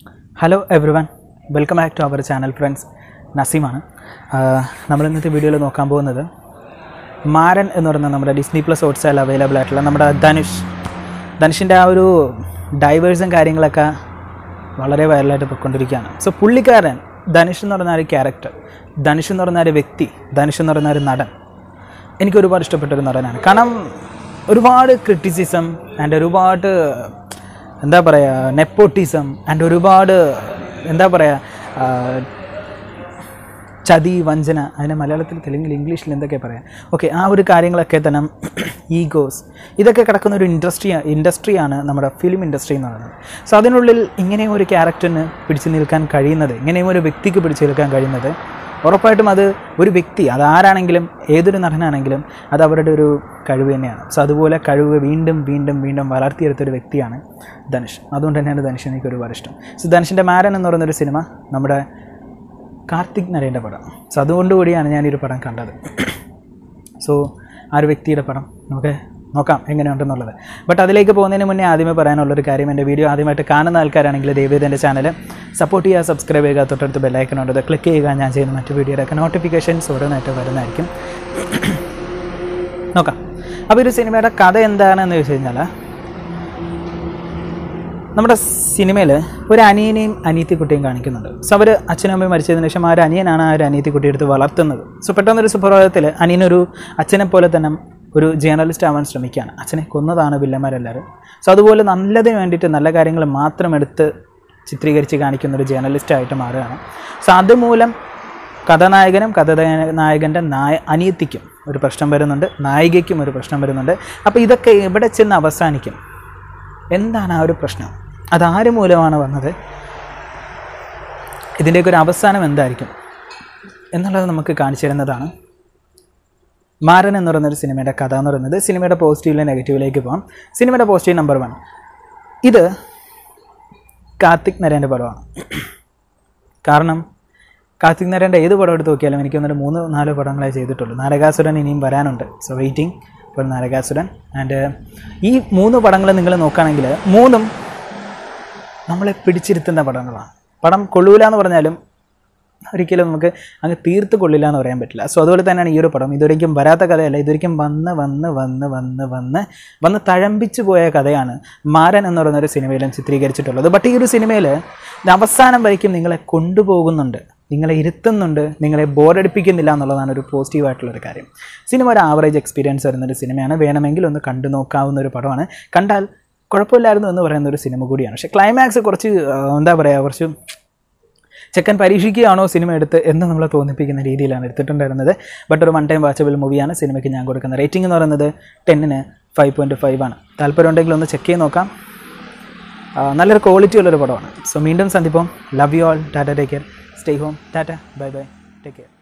hello everyone welcome back to our channel friends നസീമാണ് ah നമ്മൾ ഇന്നത്തെ വീഡിയോയിൽ നോക്കാൻ പോകുന്നത് മാരൻ എന്ന് പറയുന്ന നമ്മുടെ ഡിസ്നി പ്ലസ് ഹോട്ട്സ്റ്റാറിൽ അവൈലബിൾ ആയിട്ടുള്ള നമ്മുടെ ധനുഷ് ധനുഷിൻ്റെ ആ ഒരു ഡൈവേഴ്സും കാര്യങ്ങളൊക്കെ വളരെ വൈറലായിട്ട് പോയിക്കൊണ്ടിരിക്കുകയാണ് സോ പുള്ളിക്കാരൻ ധനുഷ് എന്ന് പറയുന്ന ഒരു ക്യാരക്ടർ ധനുഷ് എന്ന് പറയുന്ന ഒരു വ്യക്തി ധനുഷ് എന്ന് പറയുന്ന ഒരു നടൻ എനിക്ക് ഒരുപാട് ഇഷ്ടപ്പെട്ട ഒരു നടനാണ് കാരണം ഒരുപാട് ക്രിറ്റിസിസം ആൻഡ് ഒരുപാട് എന്താ പറയുക നെപ്പോട്ടിസം ആൻഡ് ഒരുപാട് എന്താ പറയുക ചതി വഞ്ചന അതിനെ മലയാളത്തിൽ തെലുങ്കിൽ ഇംഗ്ലീഷിൽ എന്തൊക്കെ പറയാം ഓക്കെ ആ ഒരു കാര്യങ്ങളൊക്കെ തന്നെ ഈഗോസ് ഇതൊക്കെ കിടക്കുന്ന ഒരു ഇൻഡസ്ട്രി ഇൻഡസ്ട്രിയാണ് നമ്മുടെ ഫിലിം ഇൻഡസ്ട്രി എന്ന് പറയുന്നത് സോ അതിനുള്ളിൽ ഇങ്ങനെയും ഒരു ക്യാരക്ടറിന് പിടിച്ചു നിൽക്കാൻ കഴിയുന്നത് ഇങ്ങനെയും ഒരു വ്യക്തിക്ക് പിടിച്ചു നിൽക്കാൻ കഴിയുന്നത് ഉറപ്പായിട്ടും അത് ഒരു വ്യക്തി അത് ആരാണെങ്കിലും ഏതൊരു നടനാണെങ്കിലും അത് അവരുടെ ഒരു കഴിവ് തന്നെയാണ് സോ അതുപോലെ കഴിവ് വീണ്ടും വീണ്ടും വീണ്ടും വളർത്തിയെടുത്തൊരു വ്യക്തിയാണ് ധനുഷ് അതുകൊണ്ട് തന്നെയാണ് ധനുഷ് എനിക്ക് ഒരുപാട് ഇഷ്ടം സോ ധനുഷിൻ്റെ മാരൻ എന്ന് പറയുന്നൊരു സിനിമ നമ്മുടെ കാർത്തിക് നരേൻ്റെ പടം സോ അതുകൊണ്ട് കൂടിയാണ് ഞാൻ ഈ ഒരു പടം കണ്ടത് സോ ആ ഒരു വ്യക്തിയുടെ പടം നമുക്ക് നോക്കാം എങ്ങനെയുണ്ടെന്നുള്ളത് ബട്ട് അതിലേക്ക് പോകുന്നതിന് മുന്നേ ആദ്യമേ പറയാനുള്ളൊരു കാര്യം എൻ്റെ വീഡിയോ ആദ്യമായിട്ട് കാണുന്ന ആൾക്കാരാണെങ്കിൽ ദയവേദ എൻ്റെ ചാനൽ സപ്പോർട്ട് ചെയ്യുക സബ്സ്ക്രൈബ് ചെയ്യുക തൊട്ടടുത്ത് ബെല്ലൈക്കൺ ഉണ്ട് അത് ക്ലിക്ക് ചെയ്യുക ഞാൻ ചെയ്യുന്ന മറ്റു വീഡിയോയുടെയൊക്കെ നോട്ടിഫിക്കേഷൻസ് ഓരോന്നായിട്ട് വരുന്നതായിരിക്കും നോക്കാം അപ്പോൾ ഒരു സിനിമയുടെ കഥ എന്താണെന്ന് ചോദിച്ചു കഴിഞ്ഞാൽ നമ്മുടെ സിനിമയിൽ ഒരു അനിയനെയും അനിയത്തിക്കുട്ടിയും കാണിക്കുന്നുണ്ട് സോ അവർ അച്ഛനും അമ്മയും മരിച്ചതിന് ശേഷം ആ ഒരു അനിയനാണ് ആ ഒരു അനിയത്തിക്കുട്ടി എടുത്ത് വളർത്തുന്നത് സോ പെട്ടെന്നൊരു സുപ്രഭാതത്തിൽ അനിയനൊരു അച്ഛനെ പോലെ തന്നെ ഒരു ജേർണലിസ്റ്റ് ആവാൻ ശ്രമിക്കുകയാണ് അച്ഛനെ കൊന്നതാണ് വില്ലന്മാരെല്ലാവരും സോ അതുപോലെ നല്ലതിന് വേണ്ടിയിട്ട് നല്ല കാര്യങ്ങൾ മാത്രം എടുത്ത് ചിത്രീകരിച്ച് കാണിക്കുന്ന ഒരു ജേർണലിസ്റ്റായിട്ട് മാറുകയാണ് സോ അതുമൂലം കഥാനായകനും കഥാനായകൻ്റെ നായ അനിയത്തിക്കും ഒരു പ്രശ്നം വരുന്നുണ്ട് നായികയ്ക്കും ഒരു പ്രശ്നം വരുന്നുണ്ട് അപ്പോൾ ഇതൊക്കെ എവിടെ ചെന്ന് അവസാനിക്കും എന്താണ് ആ ഒരു പ്രശ്നം അതാര് മൂലമാണ് വന്നത് ഇതിൻ്റെയൊക്കെ ഒരു അവസാനം എന്തായിരിക്കും എന്നുള്ളത് നമുക്ക് കാണിച്ചു തരുന്നതാണ് മാരൻ എന്ന് പറയുന്നൊരു സിനിമയുടെ കഥ എന്ന് പറയുന്നത് സിനിമയുടെ പോസിറ്റീവിലെ നെഗറ്റീവിലേക്ക് പോകാം സിനിമയുടെ പോസിറ്റീവ് നമ്പർ വൺ ഇത് കാർത്തിക് നരേൻ്റെ പടമാണ് കാരണം കാർത്തിക് നരേൻ്റെ ഏത് പടം എടുത്ത് നോക്കിയാലും എനിക്ക് തോന്നുന്നു മൂന്ന് നാല് പടങ്ങളെ ചെയ്തിട്ടുള്ളൂ നാരകാസുരൻ ഇനിയും വരാനുണ്ട് സോ വെയിറ്റിംഗ് ഇപ്പോൾ നാരകാസുരൻ ആൻഡ് ഈ മൂന്ന് പടങ്ങൾ നിങ്ങൾ നോക്കുകയാണെങ്കിൽ മൂന്നും നമ്മളെ പിടിച്ചിരുത്തുന്ന പടങ്ങളാണ് പടം കൊള്ളൂല എന്ന് പറഞ്ഞാലും ഒരിക്കലും നമുക്ക് അങ്ങ് തീർത്ത് കൊള്ളില്ല എന്ന് പറയാൻ പറ്റില്ല സോ അതുപോലെ തന്നെയാണ് ഈ ഒരു പടം ഇതൊരിക്കലും വരാത്ത കഥയല്ല ഇതൊരിക്കലും വന്ന് വന്ന് വന്ന് വന്ന് വന്ന് വന്ന് തഴമ്പിച്ചു പോയ കഥയാണ് മാരൻ എന്ന് പറയുന്ന ഒരു സിനിമയിലും ചിത്രീകരിച്ചിട്ടുള്ളത് ബട്ട് ഈ ഒരു സിനിമയിൽ അവസാനം വരയ്ക്കും നിങ്ങളെ കൊണ്ടുപോകുന്നുണ്ട് നിങ്ങളെ ഇരുത്തുന്നുണ്ട് നിങ്ങളെ ബോറടിപ്പിക്കുന്നില്ല എന്നുള്ളതാണ് ഒരു പോസിറ്റീവായിട്ടുള്ളൊരു കാര്യം സിനിമ ഒരു ആവറേജ് എക്സ്പീരിയൻസ് വരുന്നൊരു സിനിമയാണ് വേണമെങ്കിൽ ഒന്ന് കണ്ടു നോക്കാവുന്ന ഒരു പടമാണ് കണ്ടാൽ കുഴപ്പമില്ലായിരുന്നു എന്ന് പറയുന്ന ഒരു സിനിമ കൂടിയാണ് പക്ഷേ ക്ലൈമാക്സ് കുറച്ച് ആ, എന്താ പറയുക കുറച്ച് ചെക്കൻ പരീക്ഷിക്കുകയാണോ സിനിമ എടുത്ത് എന്ന് നമ്മളെ തോന്നിപ്പിക്കുന്ന രീതിയിലാണ് എടുത്തിട്ടുണ്ടായിരുന്നത് ബട്ട് ഒരു വൺ ടൈം വാച്ചബിൾ മൂവിയാണ് സിനിമയ്ക്ക് ഞാൻ കൊടുക്കുന്ന റേറ്റിംഗ് എന്ന് പറയുന്നത് ടെന്നിന് ഫൈവ് പോയിൻറ്റ് ഫൈവ് ആണ് താല്പര്യം ഉണ്ടെങ്കിൽ ഒന്ന് ചെക്ക് ചെയ്ത് നോക്കാം ആ, നല്ലൊരു ക്വാളിറ്റി ഉള്ളൊരു പടമാണ് സോ വീണ്ടും സന്ദിപ്പം love you all tata take care stay home tata bye bye take care